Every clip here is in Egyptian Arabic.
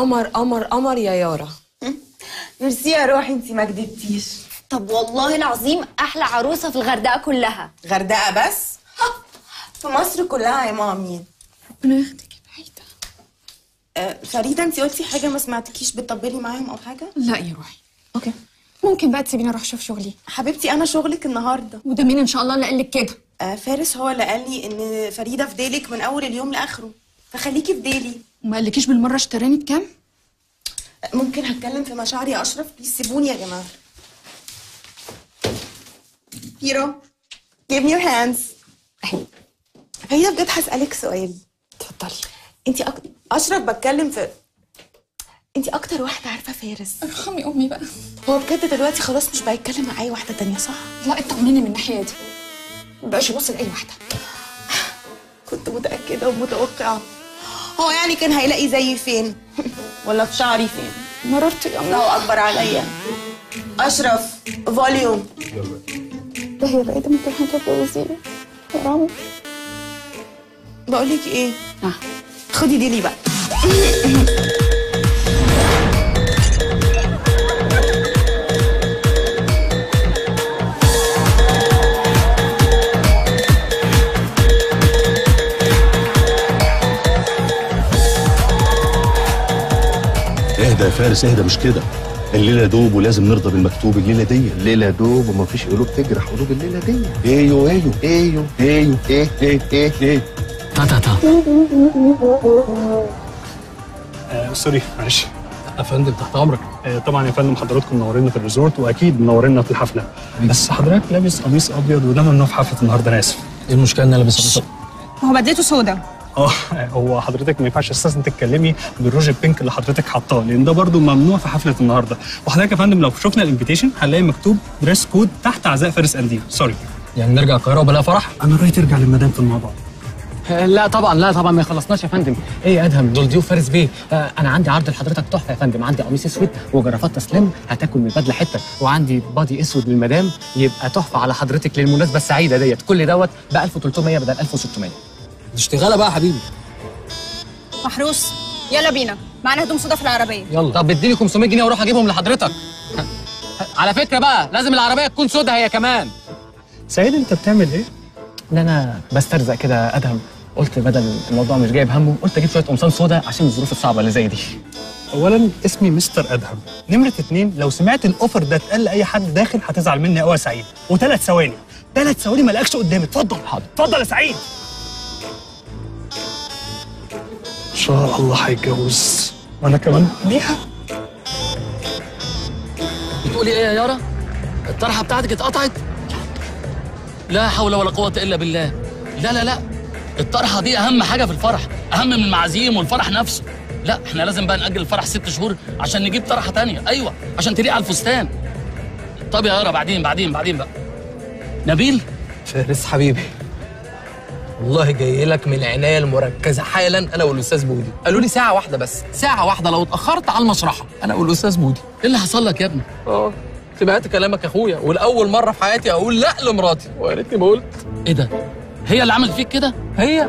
قمر قمر قمر يا يارا ميرسي يا روحي انتي ما كدبتيش طب والله العظيم احلى عروسه في الغردقه كلها غردقه بس ها، في مصر كلها يا مامي ربنا ياخدك بعيدة آه فريده انتي قلتي حاجه ما سمعتكيش بتطبلي معاهم او حاجه لا يا روحي اوكي ممكن بقى تسيبيني اروح اشوف شغلي حبيبتي انا شغلك النهارده وده مين ان شاء الله اللي قال لك كده آه فارس هو اللي قال لي ان فريده في ديلك من اول اليوم لاخره فخليكي في ديلي وما قالكيش بالمره اشتراني بكام آه، ممكن هتكلم في مشاعري يا اشرف بليز سيبوني يا جماعه هيرو give me your hands فريده بجد هسالك سؤال اتفضلي انتي أك... اشرف بتكلم في انتي اكتر واحده عارفه فارس ارحمي امي بقى هو بجد دلوقتي خلاص مش بيتكلم مع اي واحده تانية صح لا اطمني من الناحيه دي مبقاش يبص لاي واحده كنت متاكده ومتوقعه هو يعني كان هيلاقي زيي فين ولا في شعري فين مررت يا الله اكبر عليا اشرف فوليوم ده هي بعيده ممكن هتتجوزيني حرام بقول لك ايه آه. خدي دي لي بقى اهدى يا فارس اهدى مش كده الليله دوب ولازم نرضى بالمكتوب الليله دي الليله دوب ومفيش قلوب تجرح قلوب الليله دي ايوه ايوه ايوه ايوه ايه ايه ايه ايه تا تا تا آه سوري معلش يا فندم تحت امرك آه طبعا يا فندم حضراتكم منورينا في الريزورت واكيد منورينا في الحفله بس حضرتك لابس قميص ابيض وده ممنوع في حفله النهارده انا اسف ايه المشكله ان انا لابس قميص ما هو بدلته سودا اه هو حضرتك ما ينفعش اساسا تتكلمي بالروج البينك اللي حضرتك حاطاه لان ده برضو ممنوع في حفله النهارده وحضرتك يا فندم لو شفنا الانفيتيشن هنلاقي مكتوب دريس كود تحت عزاء فارس انديل سوري يعني نرجع القاهره وبلا فرح انا رايي ترجع للمدام في الموضوع لا طبعا لا طبعا ما خلصناش يا فندم ايه يا ادهم دول ضيوف فارس بيه آه انا عندي عرض لحضرتك تحفه يا فندم عندي قميص اسود وجرافات تسليم هتاكل من البدله حته وعندي بادي اسود للمدام يبقى تحفه على حضرتك للمناسبه السعيده ديت كل دوت ب 1300 بدل 1600 اشتغاله بقى يا حبيبي محروس يلا بينا معانا هدوم سودا في العربيه يلا طب اديني 500 جنيه واروح اجيبهم لحضرتك على فكره بقى لازم العربيه تكون سودا هي كمان سعيد انت بتعمل ايه؟ ان انا بسترزق كده ادهم قلت بدل الموضوع مش جايب همه قلت اجيب شويه قمصان سودا عشان الظروف الصعبه اللي زي دي اولا اسمي مستر ادهم نمره اتنين لو سمعت الاوفر ده اتقال لاي حد داخل هتزعل مني قوي يا سعيد وثلاث ثواني ثلاث ثواني ما لقاكش قدامي اتفضل حاضر. اتفضل يا سعيد ان شاء الله هيتجوز وانا كمان ليها بتقولي ايه يا يارا؟ الطرحه بتاعتك اتقطعت؟ لا حول ولا قوة إلا بالله. لا لا لا الطرحة دي أهم حاجة في الفرح، أهم من المعازيم والفرح نفسه. لا احنا لازم بقى نأجل الفرح ست شهور عشان نجيب طرحة تانية، أيوه عشان تليق على الفستان. طب يا يارا بعدين بعدين بعدين بقى. نبيل فارس حبيبي والله جاي لك من العنايه المركزه حالا انا والاستاذ بودي قالوا لي ساعه واحده بس ساعه واحده لو اتاخرت على المشرحه انا والاستاذ بودي ايه اللي حصل لك يا ابني؟ اه سمعت كلامك يا اخويا والاول مره في حياتي اقول لا لمراتي ويا ريتني ما قلت ايه ده؟ هي اللي عملت فيك كده؟ هي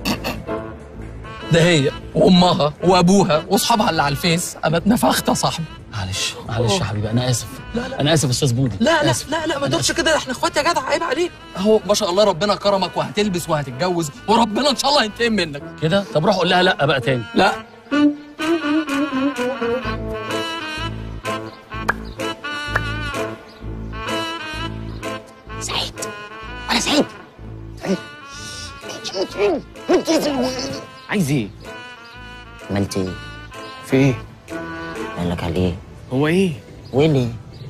ده هي وامها وابوها واصحابها اللي على الفيس انا اتنفخت يا صاحبي معلش معلش يا حبيبي أنا آسف. لا لا أنا آسف يا أستاذ بودي. لا لا آسف. لا لا ما تقولش كده احنا اخوات يا جدع عيب عليك اهو ما شاء الله ربنا كرمك وهتلبس وهتتجوز وربنا ان شاء الله هينتقم منك كده؟ طب روح قول لها لا بقى تاني. لا سعيد ولا سعيد عايز ايه عملت ايه؟ في ايه قال لك عليه هو ايه ويلي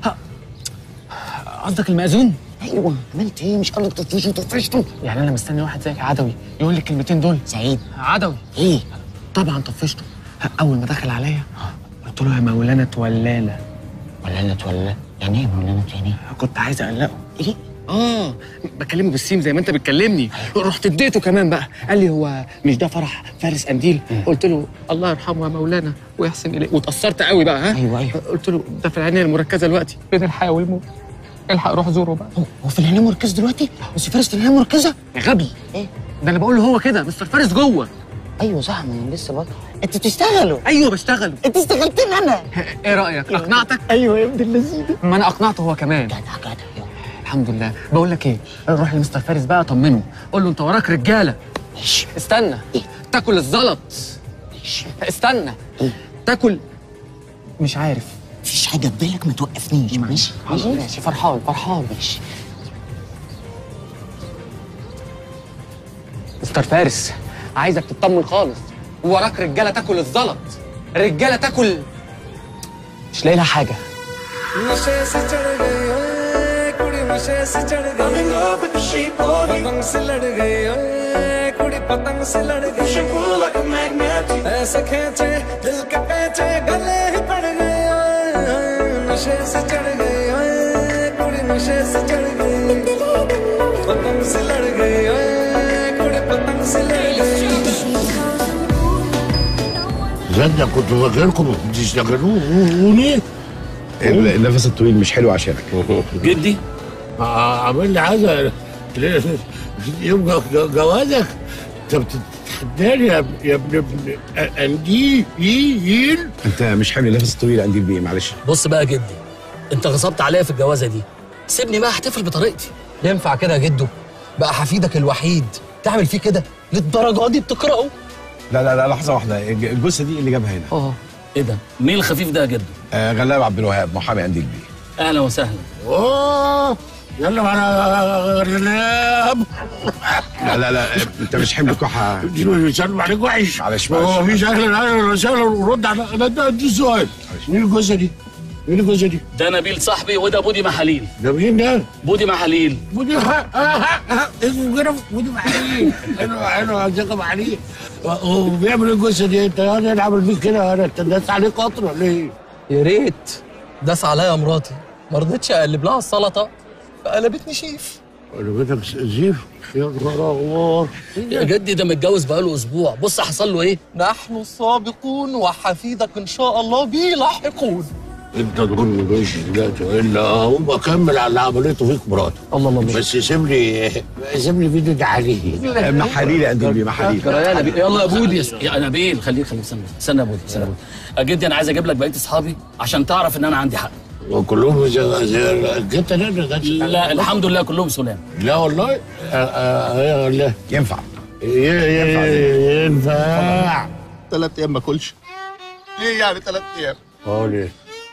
قصدك المأذون ايوه عملت ايه مش قال لك طفشه طفشته يعني انا مستني واحد زيك عدوي يقول لي الكلمتين دول سعيد عدوي ايه طبعا طفشته اول ما دخل عليا قلت له يا مولانا تولانا ولا انا اتولى يعني ايه مولانا تاني كنت عايز اقلقه ايه اه بكلمه بالسيم زي ما انت بتكلمني رحت اديته كمان بقى قال لي هو مش ده فرح فارس قنديل قلت له الله يرحمه يا مولانا ويحسن اليه واتاثرت قوي بقى ها ايوه ايوه قلت له ده في العنايه المركزه دلوقتي بين الحياه والموت الحق روح زوره بقى هو- هو في العنايه مركز دلوقتي بس فارس في العنايه مركزه يا غبي ايه ده انا بقول له هو كده مستر فارس جوه ايوه صح ما انا لسه بطل انتوا بتشتغلوا ايوه بشتغل انت اشتغلتني انا ايه رايك اقنعتك ايوه يا ابن اللذيذ ما انا اقنعته هو كمان جدع جدع يلا. الحمد لله بقول لك ايه روح لمستر فارس بقى طمنه قول له انت وراك رجاله ماشي استنى إيه؟ تاكل الزلط ماشي استنى إيه؟ تاكل مش عارف مفيش حاجه في بالك ما توقفنيش ماشي ماشي ماشي فرحان فرحان ماشي مستر فارس عايزك تطمن خالص وراك رجاله تاكل الزلط رجاله تاكل مش لاقي لها حاجه नशे से चढ़ गई ओए कुड़ी नशे से चढ़ गई पतंग से लड़ गई ओए कुड़ी पतंग से लड़ गई ऐसे खेचे दिल के पेचे गले ही पड़ गए ओए नशे से चढ़ गई ओए कुड़ी नशे से चढ़ गई पतंग से लड़ गई ओए कुड़ी पतंग से लड़ गई زاد كنت فاكركم بتشتغلوني النفس الطويل مش حلو عشانك جدي عامل لي حاجه يوم جو- جوازك انت بتتحداني يا ابن- يا ابن ابن انديل انت مش حامل النفس الطويل عندي البيه معلش بص بقى يا جدي انت غصبت عليا في الجوازه دي سيبني بقى احتفل بطريقتي ينفع كده يا جدو بقى حفيدك الوحيد تعمل فيه كده للدرجه دي بتكرهه لا لا لا لحظه واحده الج- الجثه دي اللي جابها هنا اه ايه ده مين الخفيف ده يا جدو آه غلاب عبد الوهاب محامي عندي البيه اهلا وسهلا اوه يلا معنا غلاب لا لا لا انت مش حمل كحه بيسلم عليك وحش معلش هو معلش مفيش اهلا اهلا وسهلا ورد على انا ده دي سؤال مين الجثه دي؟ مين الجثه دي؟ ده نبيل صاحبي وده بودي محاليل ده مين ده؟ بودي محاليل ودي ها ها ها اسمه كده ودي معاليه حلو حلو ازيك يا معاليه وبيعمل الجثه دي انت انا عامل فيك كده انا انت داس عليك قطره ليه؟ يا ريت داس عليا مراتي ما رضيتش اقلب لها السلطه فقلبتني شيف قلبتك زيف يا نهار الله يا جدي ده متجوز بقاله اسبوع بص حصل له ايه نحن السابقون وحفيدك ان شاء الله بي لاحقون انت تقول مش لا الا هو اكمل على اللي عملته فيك مراتي الله الله الله بس سيب لي سيب لي فيديو تعاليه محاليل عندي البيه محاليل يا نبيل يلا يا بودي يا نبيل خليك خليك استنى استنى يا بودي استنى يا بودي يا جدي انا عايز اجيب لك بقيه اصحابي عشان تعرف ان انا عندي حق وكلهم زي زي الجته ده ده لا الحمد لله كلهم سلام لا والله آه، آه، آه، لا ينفع ي- ي- ينفع ثلاث ايام ما اكلش ليه يعني ثلاث ايام اه ليه؟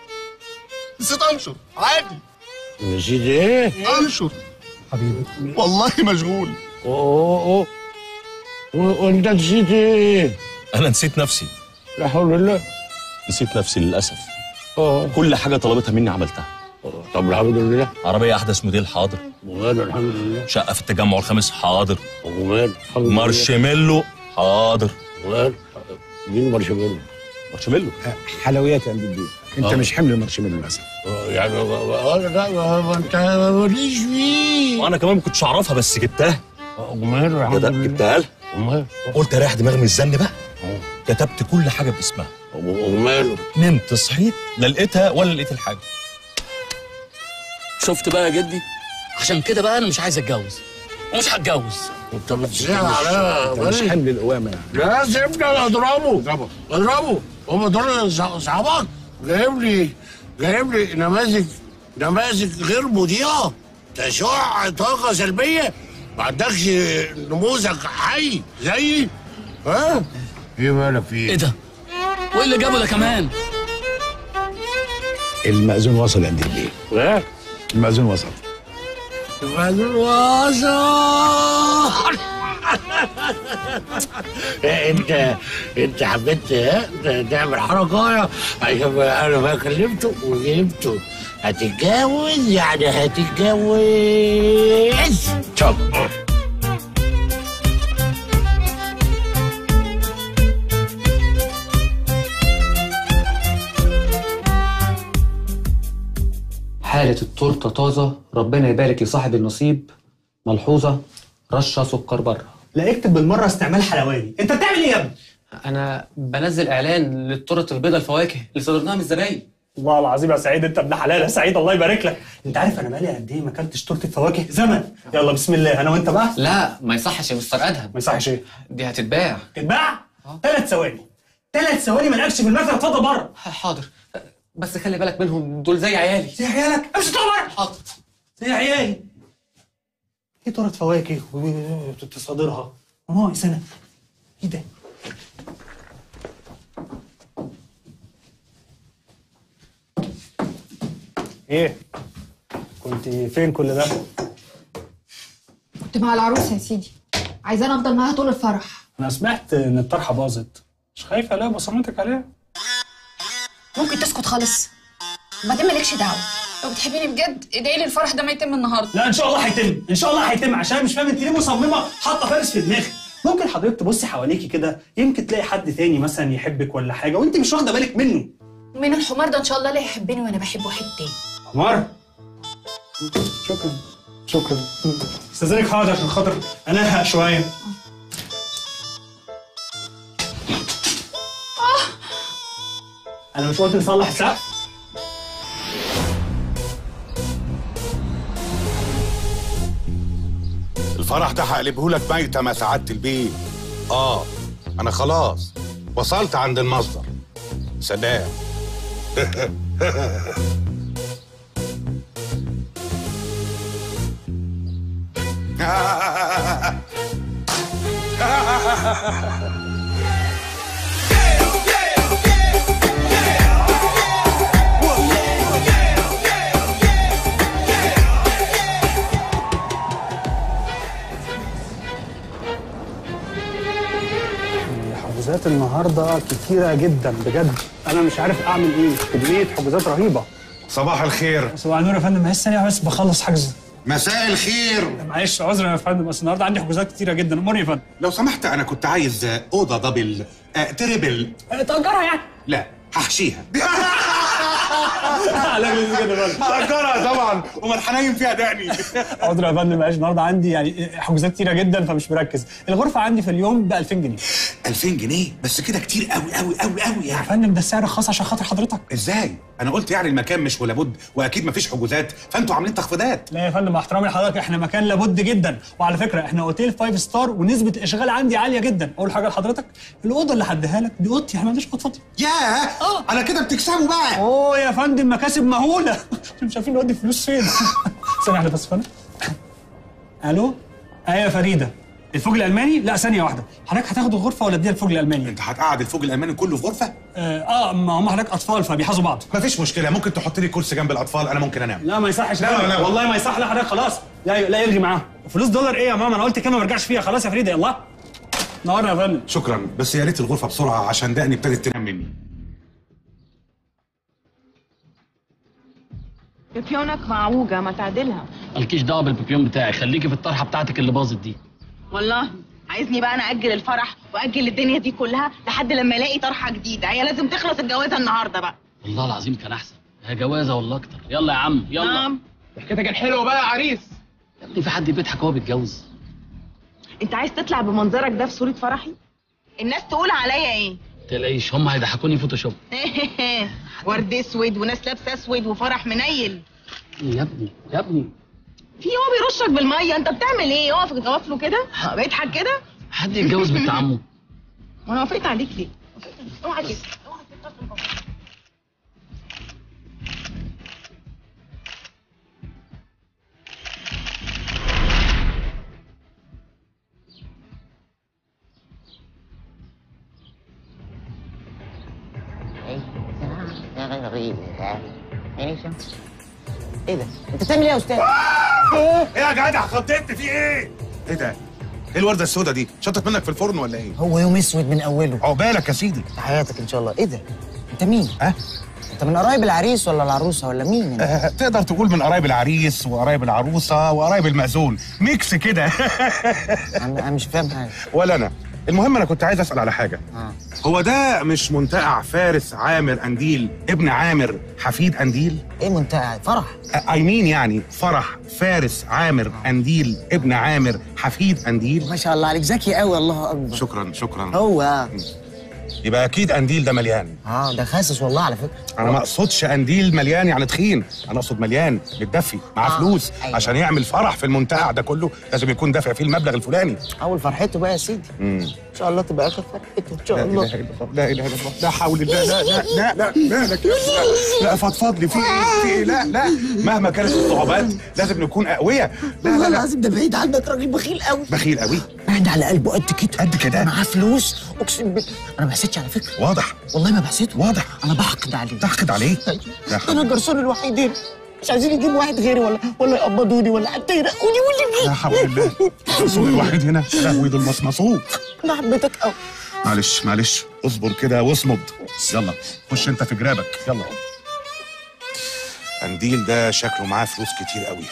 نسيت انشر عادي نسيت ايه؟ انشر حبيبي والله مشغول اوه اوه و- وانت نسيت ايه؟ انا نسيت نفسي لا حول الله نسيت نفسي للاسف اه كل حاجه طلبتها مني عملتها طب الحمد لله عربيه احدث موديل حاضر وماله الحمد لله شقه في التجمع الخامس حاضر وماله الحمد لله مارشميلو حاضر وماله مين مارشميلو؟ مارشميلو حلويات عند البيه انت آه. مش حمل المارشميلو للاسف آه، يعني اه لا ما ما انت ماليش فيه وانا كمان ما كنتش اعرفها بس جبتها آه، وماله الحمد لله جبتها لها وماله قلت اريح دماغي من الزن بقى كتبت كل حاجه باسمها وماله نمت صحيت لا لقيتها ولا لقيت الحاجه شفت بقى يا جدي عشان كده بقى انا مش عايز اتجوز ومش هتجوز انت بتسيح عليا انت مش حمل القوامه لا سيبني انا اضربه اضربه اضربه هم دول اصحابك جايب لي جايب لي نماذج نماذج غير مضيئه تشع طاقه سلبيه ما عندكش نموذج حي زيي ها ايه مالك في ايه ده وايه اللي جابه ده كمان المأذون وصل عند البيه ايه المأذون وصل الوزر انت انت حبيت ها، تعمل حركه عشان انا بقى كلمته وجبته هتتجوز يعني هتتجوز شوف حالة التورتة طازة ربنا يبارك لصاحب النصيب ملحوظة رشة سكر بره لا اكتب بالمره استعمال حلواني انت بتعمل ايه يا ابني أنا بنزل إعلان للتورت البيضة الفواكه اللي صدرناها من الزباين والله العظيم يا سعيد انت ابن حلال يا سعيد الله يبارك لك انت عارف انا بقالي قد ايه ما اكلتش تورته فواكه زمن يلا بسم الله انا وانت بقى لا ما يصحش يا مستر أدهم ما يصحش ايه دي هتتباع تتباع ثلاث ثواني ثلاث ثواني ما لقاكش في المكتب اتفضل بره حاضر بس خلي بالك منهم دول زي عيالي زي عيالك امشي اطلع بره حاضر زي عيالي ايه طارت فواكه وتصادرها ناقص انا ايه ده ايه كنت فين كل ده كنت مع العروسه يا سيدي عايزاني افضل معاها طول الفرح انا سمعت ان الطرحه باظت مش خايفه لا بصمتك عليها ممكن تسكت خالص بعدين مالكش دعوه لو بتحبيني بجد ادعي لي الفرح ده ما يتم النهارده لا ان شاء الله هيتم ان شاء الله هيتم عشان مش فاهم انت ليه مصممه حاطه فارس في دماغك ممكن حضرتك تبصي حواليكي كده يمكن تلاقي حد تاني مثلا يحبك ولا حاجه وانت مش واخده بالك منه من الحمار ده ان شاء الله اللي هيحبني وانا بحب واحد تاني عمار شكرا شكرا استاذنك حاضر عشان خاطر انهق شويه انا مش قلت نصلح السقف الفرح ده هقلبهولك ميتة ما سعادة البيت اه انا خلاص وصلت عند المصدر سلام حجوزات النهارده كتيره جدا بجد انا مش عارف اعمل ايه كميه حجوزات رهيبه صباح الخير صباح النور يا فندم معلش ثانيه بس بخلص حجز مساء الخير معلش عذرا يا فندم بس النهارده عندي حجوزات كتيره جدا اموري يا فندم لو سمحت انا كنت عايز اوضه دبل آه تريبل تأجرها يعني لا هحشيها لا مش كده يا فندم تأجرها طبعا امال هنايم فيها دقني عذرا يا فندم معلش النهارده عندي يعني حجوزات كتيره جدا فمش مركز الغرفه عندي في اليوم ب 2000 جنيه 2000 جنيه بس كده كتير قوي قوي قوي قوي يا يعني فندم ده السعر الخاص عشان خاطر حضرتك ازاي انا قلت يعني المكان مش ولا بد واكيد مفيش حجوزات فانتوا عاملين تخفيضات لا يا فندم مع احترامي لحضرتك احنا مكان لابد جدا وعلى فكره احنا اوتيل فايف ستار ونسبه الاشغال عندي عاليه جدا اول حاجه لحضرتك الاوضه اللي هديها لك دي اوضتي احنا ما عندناش اوضه فاضيه ياه على كده بتكسبوا بقى اوه يا فندم مكاسب مهوله مش عارفين نودي فلوس فين ثانيه واحده بس يا فندم الو ايه يا فريده الفوج الالماني لا ثانيه واحده حضرتك هتاخد الغرفه ولا اديها الفوج الالماني انت هتقعد الفوج الالماني كله في غرفه اه, آه ما هم حضرتك اطفال فبيحازوا بعض مفيش مشكله ممكن تحط لي كرسي جنب الاطفال انا ممكن انام لا ما يصحش لا، كده. لا، لا. والله ما يصح لا حضرتك خلاص لا لا يلغي معاهم فلوس دولار ايه يا ماما انا قلت كلمه ما ارجعش فيها خلاص يا فريده يلا نورنا يا فندم شكرا بس يا ريت الغرفه بسرعه عشان دقني ابتدت تنام مني بيبيونك معوجة ما تعدلها مالكيش دعوه بالبيبيون بتاعي خليكي في الطرحه بتاعتك اللي باظت دي والله عايزني بقى انا اجل الفرح واجل الدنيا دي كلها لحد لما الاقي طرحه جديده هي لازم تخلص الجوازه النهارده بقى والله العظيم كان احسن هي جوازه والله اكتر يلا يا عم يلا نعم حكايتك الحلوه بقى يا عريس يا ابني في حد بيضحك وهو بيتجوز انت عايز تطلع بمنظرك ده في صوره فرحي الناس تقول عليا ايه تلاقيش هم هيضحكوني فوتوشوب ورد اسود وناس لابسه اسود وفرح منيل يا ابني يا ابني في هو بيرشك بالميه انت بتعمل ايه اقف غوافله كده بيضحك كده حد يتجوز بنت عمه وانا وافقت عليك ليه وافقت عليك. اوعى كده اوعى كده ايه ده؟ انت بتعمل ايه يا استاذ؟ ايه يا جدع خطيت في ايه ايه ده ايه الورده السوداء دي شطت منك في الفرن ولا ايه هو يوم اسود من اوله عقبالك يا سيدي حياتك ان شاء الله ايه ده؟ انت مين؟ ها؟ انت من قرايب العريس ولا العروسه ولا مين؟ آه تقدر تقول من قرايب العريس وقرايب العروسه وقرايب المأذون ميكس كده انا مش فاهم حاجه ولا انا المهم انا كنت عايز اسال على حاجه آه. هو ده مش منتقع فارس عامر انديل ابن عامر حفيد انديل ايه منتقع فرح اي مين يعني فرح فارس عامر انديل ابن عامر حفيد انديل ما شاء الله عليك ذكي قوي الله اكبر شكرا شكرا هو يبقى اكيد قنديل ده مليان اه ده خاسس والله على فكره انا ما اقصدش قنديل مليان يعني تخين انا اقصد مليان متدفي معاه آه، فلوس أيوة. عشان يعمل فرح في المنتجع ده كله لازم يكون دافع فيه المبلغ الفلاني اول فرحته بقى يا سيدي امم ان شاء الله تبقى اخر فرحته ان شاء لا الله اله الا الله لا اله الا الله لا حول الله لا لا لا لا مالك يا لا لا فضفض لي في ايه في ايه لا لا مهما كانت الصعوبات لازم نكون اقوياء لا والله لا لا العظيم ده بعيد عنك راجل بخيل قوي بخيل قوي قاعد على قلبه قد كده قد كده معاه فلوس اقسم بالله انا ما بحسدش على فكره واضح والله ما بحسده واضح انا بحقد عليه تحقد عليه لا حول انا الجرسون الوحيد هنا مش عايزين يجيب واحد غيري ولا ولا يقبضوني ولا حتى يرقوني ولا لا حول الله الرسول الوحيد هنا لهوي دول مصمصوه انا حبيتك قوي معلش معلش اصبر كده واصمد يلا خش انت في جرابك يلا قنديل ده شكله معاه فلوس كتير قوي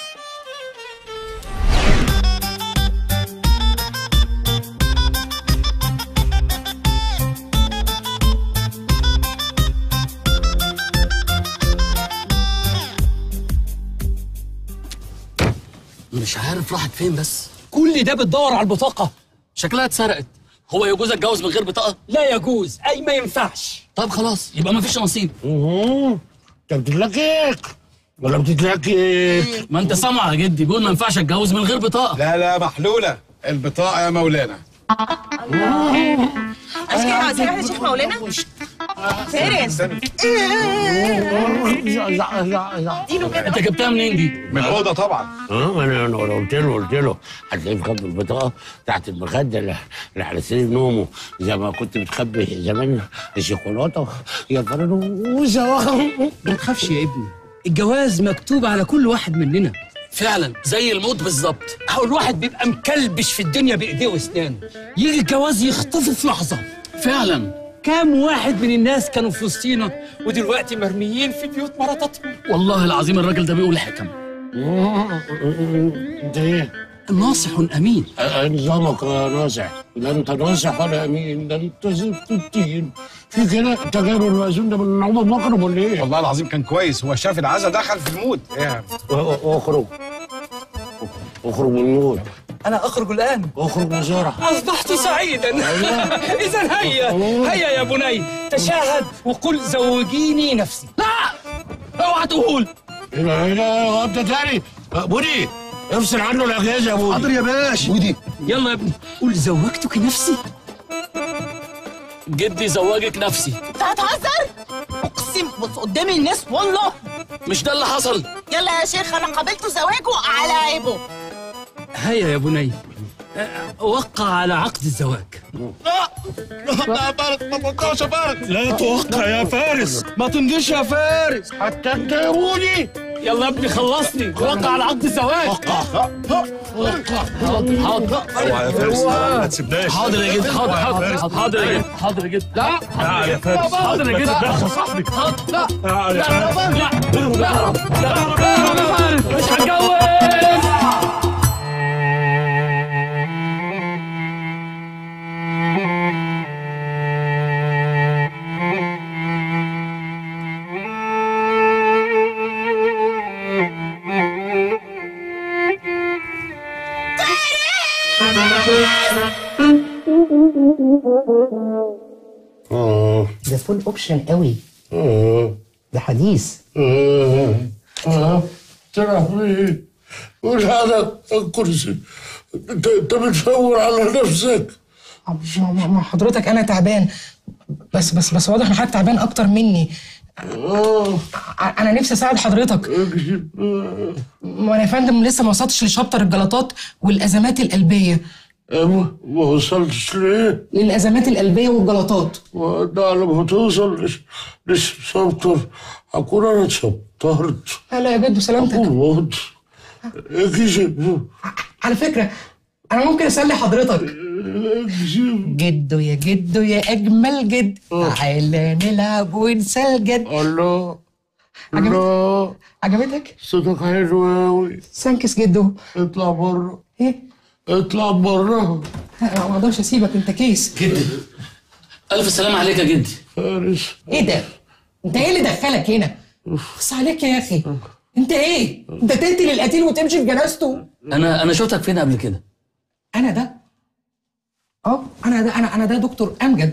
مش عارف راحت فين بس كل ده بتدور على البطاقه شكلها اتسرقت هو يجوز اتجوز من غير بطاقه لا يجوز اي ما ينفعش طب خلاص يبقى ما فيش نصيب انت بتتلكك ولا بتتلكك ما انت سامع يا جدي بيقول ما ينفعش اتجوز من غير بطاقه لا لا محلولة البطاقة يا مولانا عشان كده عايزين واحد شيخ مولانا فارس اديله كده انت جبتها منين دي؟ من الأوضة طبعا اه انا انا قلت له قلت له هتلاقيه مخبي البطاقه تحت المخده اللي اللي على سرير نومه زي ما كنت بتخبي زمان الشوكولاته يا فرنوسه ما تخافش يا ابني الجواز مكتوب على كل واحد مننا فعلا زي الموت بالظبط هو الواحد بيبقى مكلبش في الدنيا بايديه واسنانه يجي الجواز يخطفه في لحظه فعلا كام واحد من الناس كانوا في وسطينا ودلوقتي مرميين في بيوت مراتاتهم والله العظيم الراجل ده بيقول حكم ده ايه؟ ناصح امين آه، نظامك يا ناصح لا انت ناصح ولا امين ده انت زفت التين في كده انت جايب المأذون ده من عمر مكرم ولا ايه؟ والله العظيم كان كويس هو شاف العزا دخل في المود يعني اخرج اخرج من الموت انا اخرج الان اخرج بسرعه اصبحت سعيدا اذا هيا هيا يا بني تشاهد وقل زوجيني نفسي لا اوعى تقول ايه ده ايه ده غطى تاني آه، بودي افصل عنه الاجهزه يا بودي حاضر يا باشا ودي يلا يا ابني قل زوجتك نفسي جدي زواجك نفسي انت هتهزر اقسم بص قدام الناس والله مش ده اللي حصل يلا يا شيخ انا قابلته زواجه على عيبه هيا يا بني أه، وقع على عقد الزواج لا بارد ما توقعش بارد لا توقع يا فارس ما تمضيش يا فارس حتى انت يا بودي يلا يا ابني خلصني وقع على عقد الزواج حاضر حاضر اوعى يا فارس ما تسيبناش حاضر يا جدي حاضر حاضر حاضر يا جدي حاضر يا جدي لا لا يا فارس حاضر يا جدي لا لا صاحبي حاضر لا لا يا لا فارس لا لا لا مش هتجوز اه ده فول اوبشن قوي اه ده حديث اه اه ترى مش هذا الكرسي انت انت بتشاور على نفسك ما- ما ما حضرتك انا تعبان بس بس بس واضح ان حضرتك تعبان اكتر مني ع- انا نفسي اساعد حضرتك ما انا يا فندم لسه ما وصلتش لشابتر الجلطات والازمات القلبيه ما ما وصلتش ليه؟ للازمات القلبيه والجلطات ده لما توصل لش- للشابتر هكون انا اتشبطرت هلا يا جدو سلامتك وات اكشف على فكره انا ممكن اسلي حضرتك جدو يا جدو يا اجمل جد تعالى نلعب ونسى الجد الله عجبتك الله عجبتك صوتك حلو أوي سانكس جدو اطلع بره ايه اطلع بره أنا ما اقدرش اسيبك انت كيس جدي الف سلام عليك يا جدي فارس ايه ده انت ايه اللي دخلك هنا بص عليك يا اخي انت ايه انت تقتل القتيل وتمشي في جنازته انا انا شفتك فين قبل كده انا ده اه انا ده انا انا ده دكتور امجد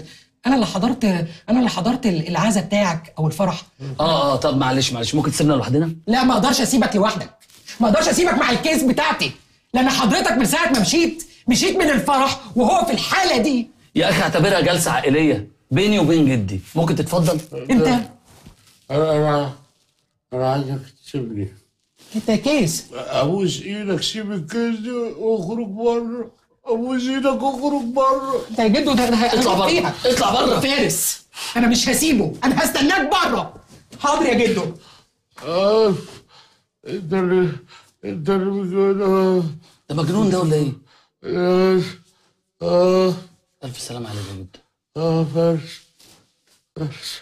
انا اللي حضرت انا اللي حضرت العزا بتاعك او الفرح اه اه طب معلش معلش ممكن تسيبنا لوحدنا لا ما اقدرش اسيبك لوحدك ما اقدرش اسيبك مع الكيس بتاعتي لان حضرتك من ساعه ما مشيت مشيت من الفرح وهو في الحاله دي يا اخي اعتبرها جلسه عائليه بيني وبين جدي ممكن تتفضل انت انا انا انا عايزك تسيبني انت كيس ابوس ايدك سيب الكيس ده واخرج بره ابوس ايدك واخرج بره انت يا جدو ده ده اطلع بره. فيها. اطلع بره. فارس انا مش هسيبه انا هستناك بره حاضر يا جدو اه انت اللي انت اللي بتقول ده مجنون ده ولا ايه؟ اه اه الف سلامه عليك يا جدو اه فارس فارس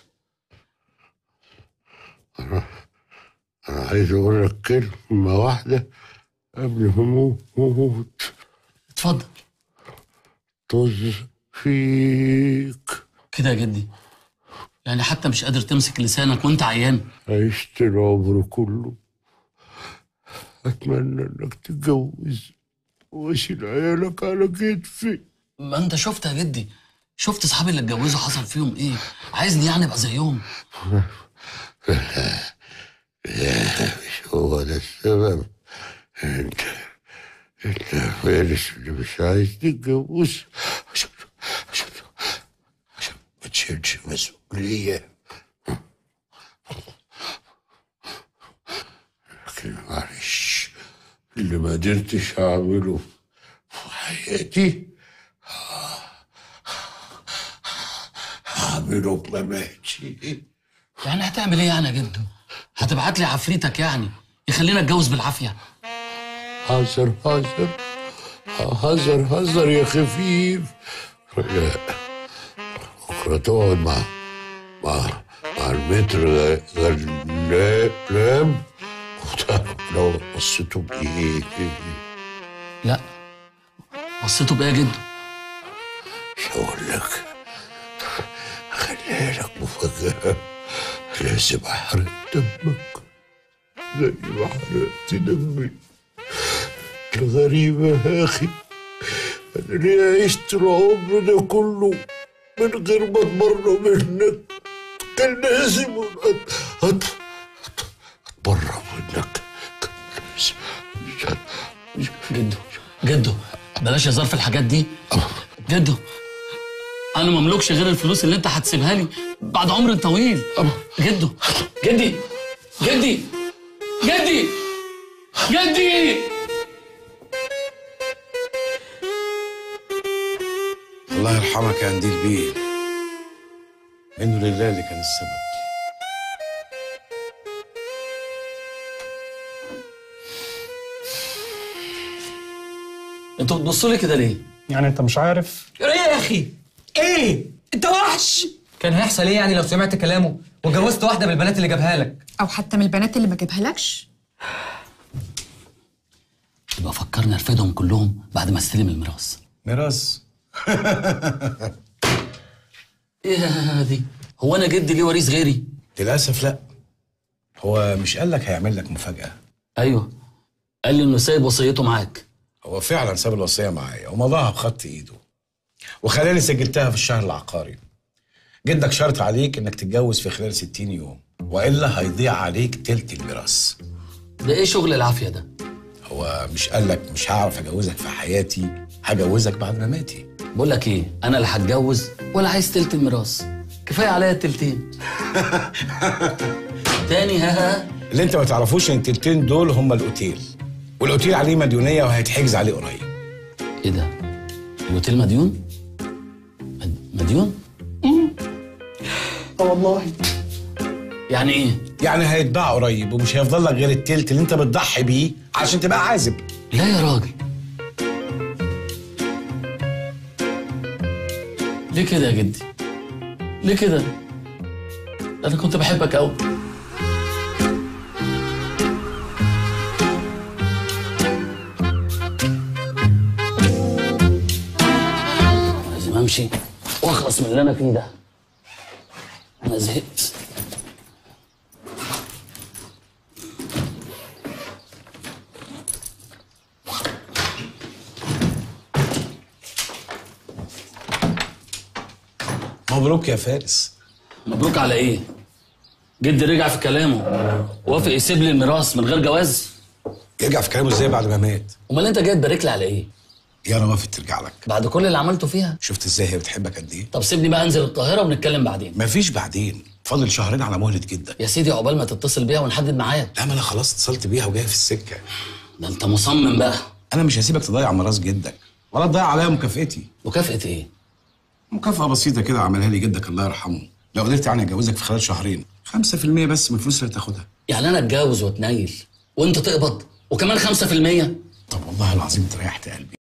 انا انا عايز اقول لك كلمه واحده قبل ما اموت اتفضل طز فيك كده يا جدي يعني حتى مش قادر تمسك لسانك وانت عيان عشت العمر كله اتمنى انك تتجوز واشيل عيالك على كتفي ما انت شفت يا جدي شفت اصحابي اللي اتجوزوا حصل فيهم ايه عايزني يعني ابقى زيهم لا مش هو ده السبب انت انت فارس اللي مش عايز تتجوز عشان عشان عشان ما تشيلش مسؤولية لكن معلش اللي ما قدرتش اعمله في حياتي هعمله بمماتي يعني هتعمل ايه يعني يا جدو هتبعت لي عفريتك يعني يخلينا اتجوز بالعافيه هزر هزر هزر هزر يا خفيف لا بكرة تقعد مع مع مع المتر غلام وتعرف لو قصته بإيه لا قصته بايه يا جدو مش هقول لك خليها لك مفاجأة لازم أحرق دمك زي ما حرقت دمي الغريبة يا أخي أنا ليه عشت العمر ده كله من غير ما أتبرى منك كان لازم أت- أت- أتبرى منك كان لازم جدو جدو بلاش هزار في الحاجات دي جدو انا مملكش غير الفلوس اللي انت هتسيبها لي بعد عمر طويل جدو جدي جدي جدي جدي الله يرحمك يا قنديل بيه منه لله اللي كان السبب انتوا بتبصوا لي كده ليه؟ يعني انت مش عارف ايه يا اخي ايه انت وحش كان هيحصل ايه يعني لو سمعت كلامه وجوزت واحده من البنات اللي جابها لك او حتى من البنات اللي ما جابهالكش يبقى فكرني ارفدهم كلهم بعد ما استلم الميراث ميراث ايه دي هو انا جدي ليه وريث غيري للاسف لا هو مش قال لك هيعمل لك مفاجاه ايوه قال لي انه سايب وصيته معاك هو فعلا ساب الوصيه معايا ومضاها بخط ايده وخلاني سجلتها في الشهر العقاري جدك شرط عليك انك تتجوز في خلال 60 يوم والا هيضيع عليك تلت الميراث ده ايه شغل العافيه ده هو مش قال لك مش هعرف اجوزك في حياتي هجوزك بعد مماتي بقول لك ايه انا لا هتجوز ولا عايز تلت الميراث كفايه عليا التلتين تاني ها ها اللي انت ما تعرفوش ان التلتين دول هم الاوتيل والاوتيل عليه مديونيه وهيتحجز عليه قريب ايه ده الاوتيل مديون مد- مديون اه والله يعني ايه يعني هيتباع قريب ومش هيفضل لك غير التلت اللي انت بتضحي بيه عشان تبقى عازب لا يا راجل ليه كده يا جدي ليه كده انا كنت بحبك قوي لازم امشي واخلص من اللي انا فيه ده انا زهقت مبروك يا فارس مبروك على ايه جدي رجع في كلامه وافق يسيب لي الميراث من غير جواز يرجع في كلامه ازاي بعد ما مات امال انت جاي تبارك لي على ايه يارا وافت ترجع لك بعد كل اللي عملته فيها شفت ازاي هي بتحبك قد ايه طب سيبني بقى انزل القاهره ونتكلم بعدين مفيش بعدين فاضل شهرين على مهله جدا يا سيدي عقبال ما تتصل بيها ونحدد ميعاد لا ما انا خلاص اتصلت بيها وجايه في السكه ده انت مصمم بقى انا مش هسيبك تضيع ميراث جدك ولا تضيع عليا مكافئتي مكافأة ايه؟ مكافأة بسيطة كده عملها لي جدك الله يرحمه لو قدرت يعني اتجوزك في خلال شهرين 5% بس من الفلوس اللي هتاخدها يعني انا اتجوز واتنيل وانت تقبض وكمان 5% طب والله العظيم انت ريحت قلبي